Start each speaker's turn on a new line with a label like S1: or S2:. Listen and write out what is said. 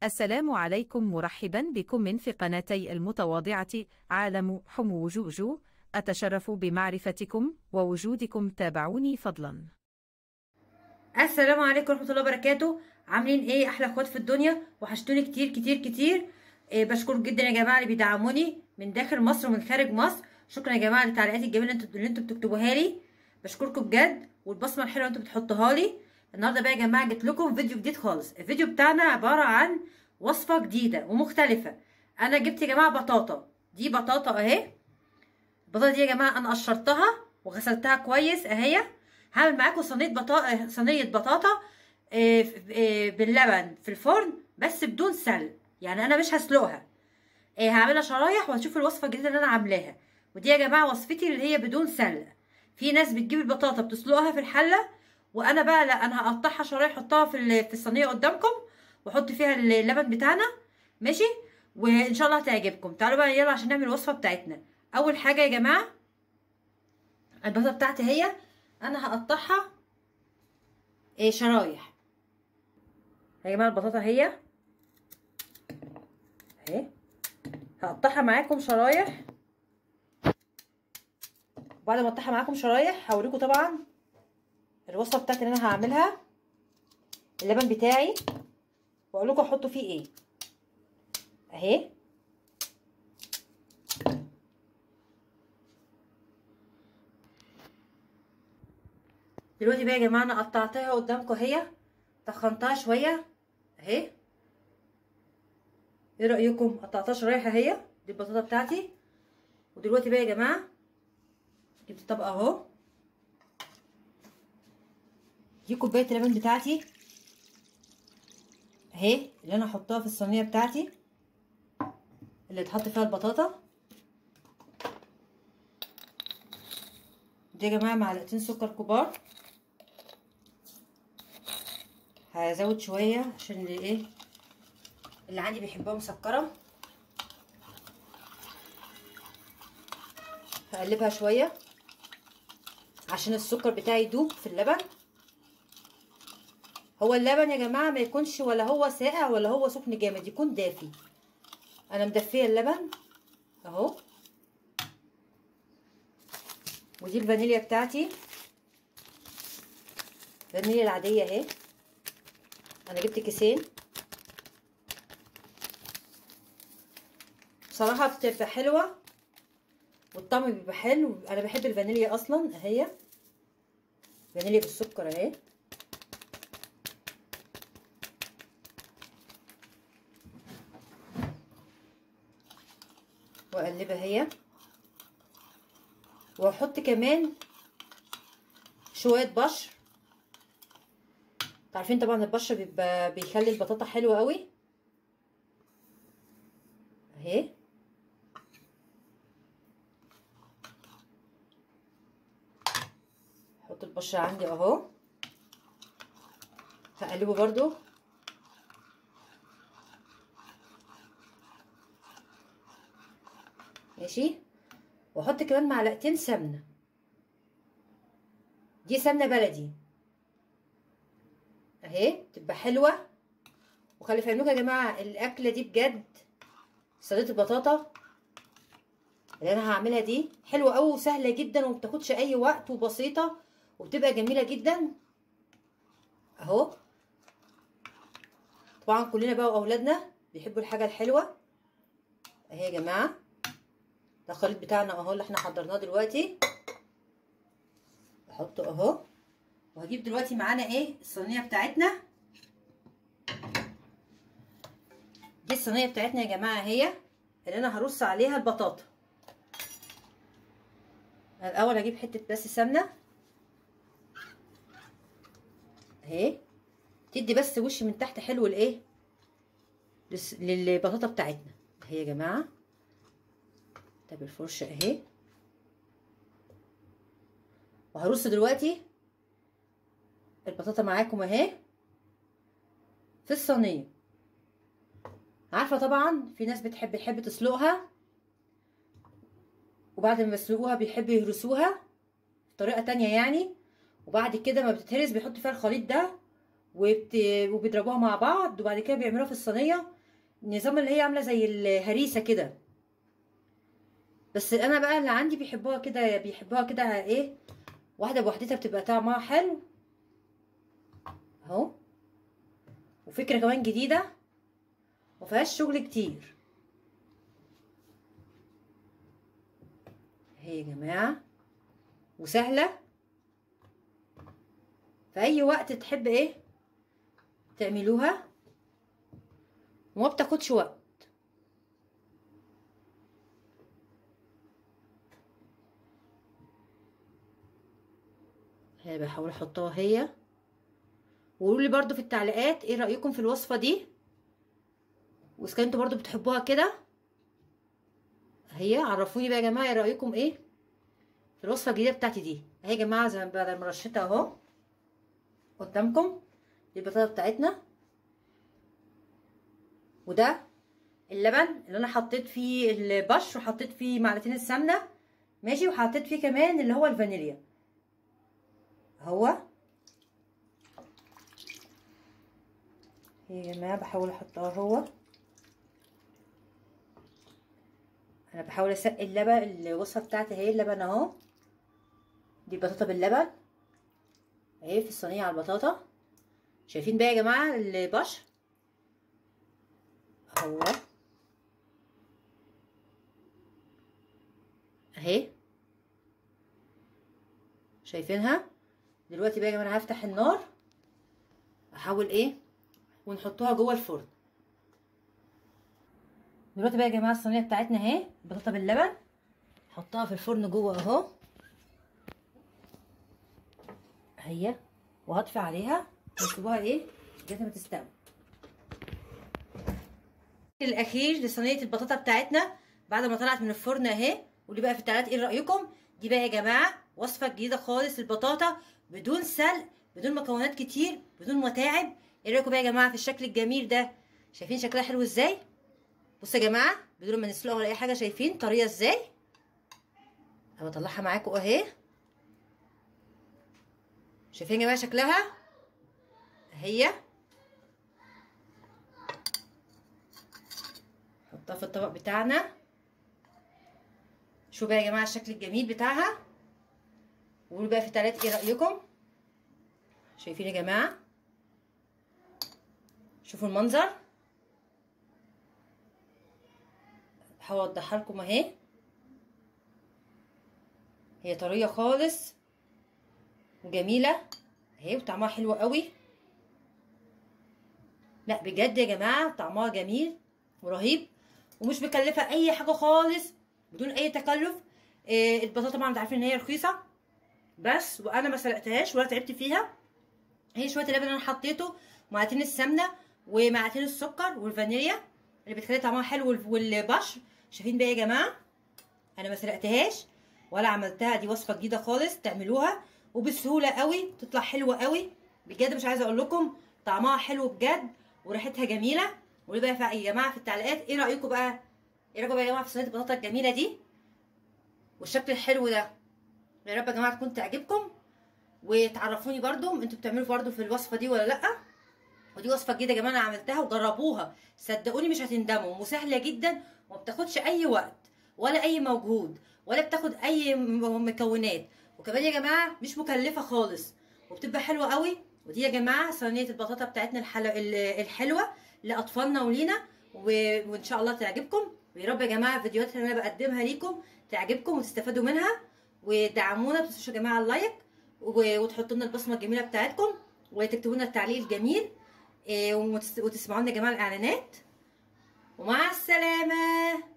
S1: السلام عليكم مرحبا بكم من في قناتي المتواضعة عالم حمو جوجو أتشرف بمعرفتكم ووجودكم تابعوني فضلا
S2: السلام عليكم ورحمه الله وبركاته عاملين ايه احلى اخوات في الدنيا وحشتوني كتير كتير كتير إيه بشكر جدا يا جماعه اللي بيدعموني من داخل مصر ومن خارج مصر شكرا يا جماعه للتعليقات الجميله اللي انتوا اللي انتوا بتكتبوها لي بشكركم بجد والبصمه الحلوه اللي انتوا بتحطوها لي النهارده بقى يا جماعه جبت لكم فيديو جديد خالص الفيديو بتاعنا عباره عن وصفه جديده ومختلفه انا جبت يا جماعه بطاطا دي بطاطا اهي البطاطا دي يا جماعه انا قشرتها وغسلتها كويس اهي هعمل معاكم صينيه بطاطا صينيه بطاطا آه، آه، باللبن في الفرن بس بدون سلق يعني انا مش هسلقها آه، هعملها شرايح وهتشوفوا الوصفه الجديده اللي انا عاملاها ودي يا جماعه وصفتي اللي هي بدون سلق في ناس بتجيب البطاطا بتسلقها في الحله وانا بقى لا انا هقطعها شرايح احطها في ال- في الصينيه قدامكم واحط فيها اللبن بتاعنا ماشي وان شاء الله هتعجبكم تعالوا بقى يلا عشان نعمل الوصفه بتاعتنا اول حاجه يا جماعه البطاطا بتاعتي هي انا هقطعها إيه شرايح يا جماعه البطاطا هي اهي هقطعها معاكم شرايح بعد ما اقطعها معاكم شرايح هوريكم طبعا الوصفه بتاعتي اللي انا هعملها اللبن بتاعي واقول لكم احطه فيه ايه اهي دلوقتي بقى يا جماعه انا قطعتها قدامكم اهي تخنتها شويه اهي ايه رايكم قطعتها شرايح اهي دي البطاطا بتاعتي ودلوقتي بقى يا جماعه جبت طبق اهو دي كوبايه اللبن بتاعتي اهي اللي انا هحطها في الصينيه بتاعتي اللي اتحط فيها البطاطا دي يا جماعه معلقتين سكر كبار هزود شويه عشان اللي ايه اللي عندي بيحبها مسكره هقلبها شويه عشان السكر بتاعي يدوب في اللبن هو اللبن يا جماعه ما يكونش ولا هو ساقع ولا هو سخن جامد يكون دافي انا مدفيه اللبن اهو ودي الفانيليا بتاعتي الفانيليا العاديه اهي انا جبت كيسين بصراحه بتبقى حلوه والطعم بيبقى حلو انا بحب الفانيليا اصلا اهي فانيليا بالسكر اهي واقلبها هي واحط كمان شويه بشر عارفين طبعا البشر بيبقى بيخلي البطاطا حلوه قوي اهي احط البشر عندي اهو هقلبه برضو ماشي واحط كمان معلقتين سمنه دي سمنه بلدي اهي تبقى حلوه وخلي في علمكم يا جماعه الاكله دي بجد صينيه البطاطا اللي انا هعملها دي حلوه قوي وسهله جدا ومبتاخدش اي وقت وبسيطه وبتبقى جميله جدا اهو طبعا كلنا بقى واولادنا بيحبوا الحاجه الحلوه اهي يا جماعه ده الخليط بتاعنا اهو اللي احنا حضرناه دلوقتي احطه اهو وهجيب دلوقتي معانا ايه الصينيه بتاعتنا دي الصينيه بتاعتنا يا جماعه اهي اللي انا هرص عليها البطاطا الاول هجيب حته بس سمنه اهي تدي بس وش من تحت حلو لايه للبطاطا بتاعتنا اهي يا جماعه ده بالفرشه اهي وهرص دلوقتي البطاطا معاكم اهي في الصينيه عارفه طبعا في ناس بتحب بتحب تسلقها وبعد ما يسلقوها بيحبوا يهرسوها بطريقه تانية يعني وبعد كده ما بتتهرس بيحطوا فيها الخليط ده وبت... وبيضربوها مع بعض وبعد كده بيعملوها في الصينيه النظام اللي هي عامله زي الهريسه كده بس انا بقى اللي عندي بيحبوها كده بيحبوها كده ايه واحده بوحدتها بتبقى طعمها حلو اهو وفكره كمان جديده ومفيهاش شغل كتير اهي يا جماعه وسهله في اي وقت تحب ايه تعملوها وما بتاخدش وقت هي بحاول احطها هي وقولوا لي برضو في التعليقات ايه رايكم في الوصفه دي واذا انتوا برضو بتحبوها كده هي عرفوني بقى يا جماعه ايه رايكم ايه في الوصفه الجديده بتاعتي دي اهي يا جماعه زي ما بدل ما رشيتها اهو قدامكم دي البطاطا بتاعتنا وده اللبن اللي انا حطيت فيه البشر وحطيت فيه معلقتين السمنه ماشي وحطيت فيه كمان اللي هو الفانيليا اهو يا جماعه بحاول احطها اهو انا بحاول اسقي اللبن الوصفه بتاعتي اهي اللبن اهو دي البطاطا باللبن اهي في الصينيه على البطاطا شايفين بقى يا جماعه البشر اهو اهي شايفينها دلوقتي بقى يا جماعه هفتح النار احاول ايه ونحطها جوه الفرن دلوقتي بقى يا جماعه الصينيه بتاعتنا اهي البطاطا باللبن نحطها في الفرن جوه اهو اهي وهطفي عليها ونسيبوها ايه لغايه ما تستوي الاخير لصينيه البطاطا بتاعتنا بعد ما طلعت من الفرن اهي قولي بقى في التعليقات ايه رايكم دي بقى يا جماعه وصفه جديده خالص للبطاطا بدون سلق بدون مكونات كتير بدون متاعب ايه رايكم بقى يا جماعه في الشكل الجميل ده شايفين شكلها حلو ازاي بصوا يا جماعه بدون ما نسلقها ولا اي حاجه شايفين طريه ازاي انا بطلعها معاكم اهي شايفين يا جماعه شكلها اهي نحطها في الطبق بتاعنا شوفوا بقى يا جماعه الشكل الجميل بتاعها وقولوا بقى في التعليقات ايه رايكم شايفين يا جماعه شوفوا المنظر بحاول اوضحها لكم اهي هي طريه خالص وجميله اهي وطعمها حلو قوي لا بجد يا جماعه طعمها جميل ورهيب ومش مكلفه اي حاجه خالص بدون اي تكلف إيه البطاطا طبعا انتوا عارفين ان هي رخيصه بس وانا ما سلقتهاش ولا تعبت فيها هي شويه اللبن اللي انا حطيته ومعلقتين السمنه ومعلقتين السكر والفانيليا اللي بتخلي طعمها حلو والبشر شايفين بقى يا جماعه انا ما سلقتهاش ولا عملتها دي وصفه جديده خالص تعملوها وبسهوله قوي تطلع حلوه قوي بجد مش عايزه اقول لكم طعمها حلو بجد وريحتها جميله قولوا بقى يا جماعه في التعليقات ايه رايكم بقى ايه رايكم بقى يا جماعه في صينيه البطاطا الجميله دي والشكل الحلو ده يا رب يا جماعه تكون تعجبكم وتعرفوني برضو انتوا بتعملوا برضو في الوصفه دي ولا لا ودي وصفه جديده يا جماعه انا عملتها وجربوها صدقوني مش هتندموا وسهله جدا وما بتاخدش اي وقت ولا اي مجهود ولا بتاخد اي مكونات وكمان يا جماعه مش مكلفه خالص وبتبقى حلوه قوي ودي يا جماعه صينيه البطاطا بتاعتنا الحلو الحلوه لاطفالنا ولينا وان شاء الله تعجبكم ويا رب يا جماعه الفيديوهات اللي انا بقدمها ليكم تعجبكم وتستفادوا منها ودعمونا ما تنسوش يا جماعه اللايك وتحطوا لنا البصمه الجميله بتاعتكم وتكتبوا لنا التعليق الجميل وتسمعوا لنا يا جماعه الاعلانات ومع السلامه